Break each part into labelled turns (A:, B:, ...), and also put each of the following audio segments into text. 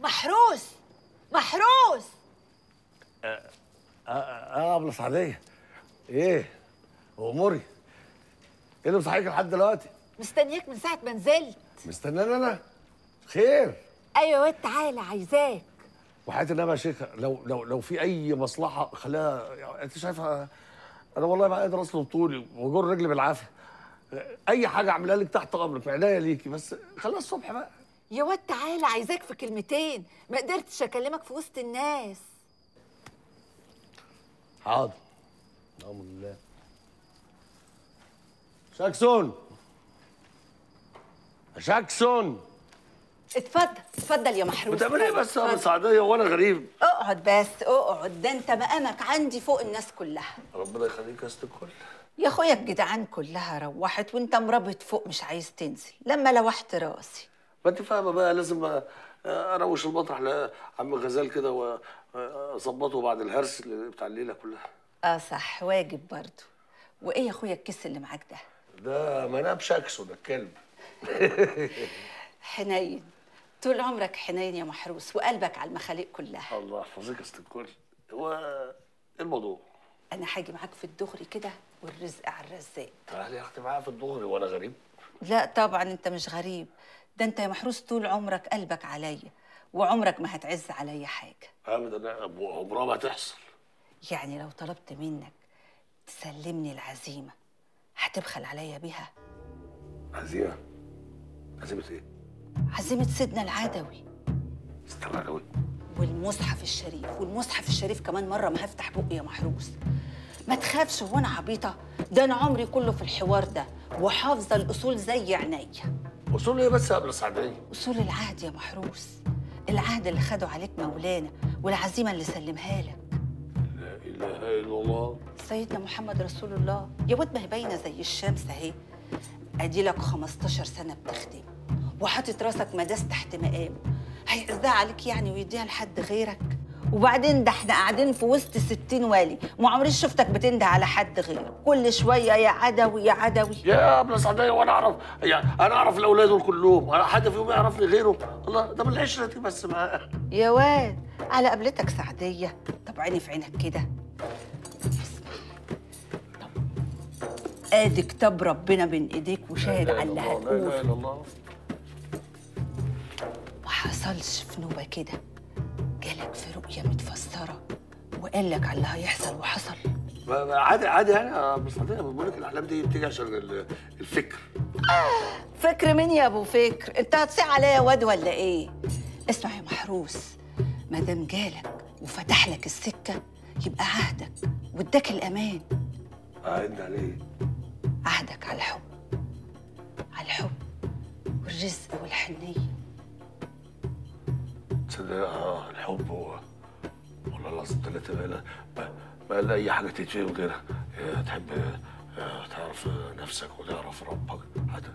A: محروس محروس
B: اه اه ابله سعديه ايه اموري ايه اللي مصحيك لحد دلوقتي
A: مستنياك من ساعه ما نزلت
B: مستناني انا خير
A: ايوه يا واد تعالى عايزاك
B: وحياة النبي يا شيخ لو لو لو في اي مصلحه خليها يعني انت شايفه انا والله ما قادر اصل طولي وجر رجلي بالعافيه اي حاجه اعملها لك تحت امرك عناية ليكي بس خليها الصبح بقى
A: يا واد تعالى عايزاك في كلمتين ما قدرتش اكلمك في وسط الناس
B: حاضر بأمر الله شاكسون شاكسون
A: اتفضل اتفضل يا محروس
B: بتعمل ايه بس يا ابو
A: اتفضل.
B: سعديه وانا غريب
A: اقعد بس اقعد ده انت مقامك عندي فوق الناس كلها
B: ربنا يخليك يا ست الكل
A: يا اخويا الجدعان كلها روحت وانت مرابط فوق مش عايز تنزل لما لوحت راسي
B: ما انت فاهمه بقى لازم اروش المطرح لعم غزال كده واظبطه بعد الهرس اللي بتاع الليله كلها
A: اه صح واجب برضه وايه يا اخويا الكيس اللي معاك ده
B: ده مناب شاكسو ده الكلب
A: حنين طول عمرك حنين يا محروس وقلبك على المخاليق كلها
B: الله يحفظك يا ست الكل هو ايه الموضوع؟
A: انا هاجي معاك في الدغري كده والرزق على الرزاق
B: تعالي يا اختي معايا في الدغري وانا غريب
A: لا طبعا انت مش غريب ده انت يا محروس طول عمرك قلبك عليا وعمرك ما هتعز عليا حاجه
B: ابدا عمرها ما تحصل
A: يعني لو طلبت منك تسلمني العزيمه هتبخل عليا بيها
B: عزيمه عزيمه ايه؟
A: عزيمه سيدنا العدوي
B: استنى قوي
A: والمصحف الشريف والمصحف الشريف كمان مره ما هفتح بقي يا محروس ما تخافش هو انا عبيطه ده انا عمري كله في الحوار ده وحافظه الاصول زي عينيا
B: اصول ايه بس يا ابله سعديه؟
A: اصول العهد يا محروس العهد اللي خده عليك مولانا والعزيمه اللي سلمها لك
B: لا اله الا الله
A: سيدنا محمد رسول الله يا واد ما هي باينه زي الشمس اهي ادي لك 15 سنه بتخدم وحاطط راسك مداس تحت مقامه هيعزها عليك يعني ويديها لحد غيرك وبعدين ده احنا قاعدين في وسط 60 والي ما عمري شفتك بتنده على حد غيره كل شويه يا عدوي يا عدوي
B: يا ابله سعديه وانا اعرف يعني انا اعرف الاولاد دول كلهم انا حد فيهم يعرفني غيره الله ده من العشره دي بس معاه
A: يا واد على قبلتك سعديه طب عيني في عينك كده طب ادي كتاب ربنا بين ايديك وشاهد على اللي
B: لا اله
A: هتقوله
B: الا الله
A: ما حصلش في نوبة كده جالك في رؤية متفسرة وقال لك على اللي هيحصل وحصل
B: ما- ما عادي عادي يعني يا ابو سعديه بقول لك الاحلام دي بتيجي عشان ال- الفكر
A: فكر مين يا ابو فكر انت هتصيع عليا يا واد ولا ايه اسمع يا محروس ما دام جالك وفتح لك السكة يبقى عهدك واداك الأمان
B: عادي عليه
A: عهدك على الحب على الحب والرزق والحنية
B: تصدق اه الحب هو والله العظيم ثلاثة بقى ما ما لا أي حاجة تتفهم غيرها هي تحب آه، تعرف نفسك وتعرف ربك هذا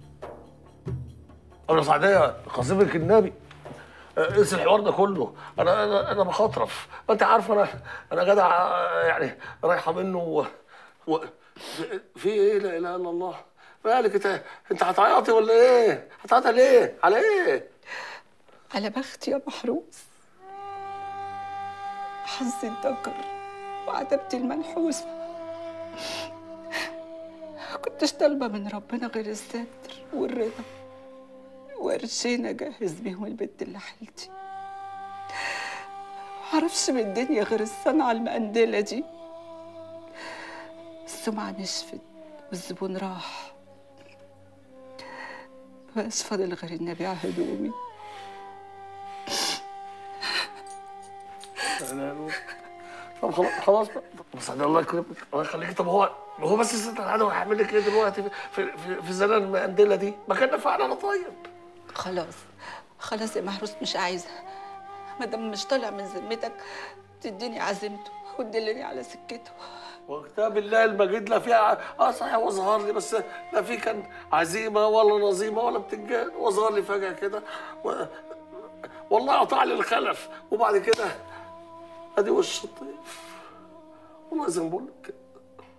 B: أنا سعدية قصيمك النبي آه، انسى الحوار ده كله انا انا انا بخاطرف ما انت عارف انا انا جدع آه، يعني رايحه منه و... و... في ايه لا اله الا الله مالك انت انت هتعيطي ولا ايه؟ هتعيطي ليه؟ على ايه؟
A: على بختي يا محروس حظي اتذكر وعتبتي المنحوس كنتش طالبة من ربنا غير الستر والرضا وقرشين أجهز بيهم البنت اللي حيلتي معرفش من الدنيا غير الصنعة المقندلة دي السمعة نشفت والزبون راح مبقاش فاضل غير اني ابيع هدومي
B: طب خلاص خلاص بقى بس الله يكرمك الله يخليك طب هو هو بس ست العدوى هيعمل لك ايه دلوقتي في في في, في زنان المقندله دي؟ ما كان نفعنا انا طيب
A: خلاص خلاص يا محروس مش عايزة ما دام مش طالع من ذمتك تديني عزيمته وتدلني على سكته
B: وكتاب الله المجيد لا فيها اه صحيح هو ظهر لي بس لا في كان عزيمه ولا نظيمه ولا بتنجان هو ظهر لي فجاه كده و... والله قطع لي الخلف وبعد كده ادي وش الطيف والله زي ما بقول لك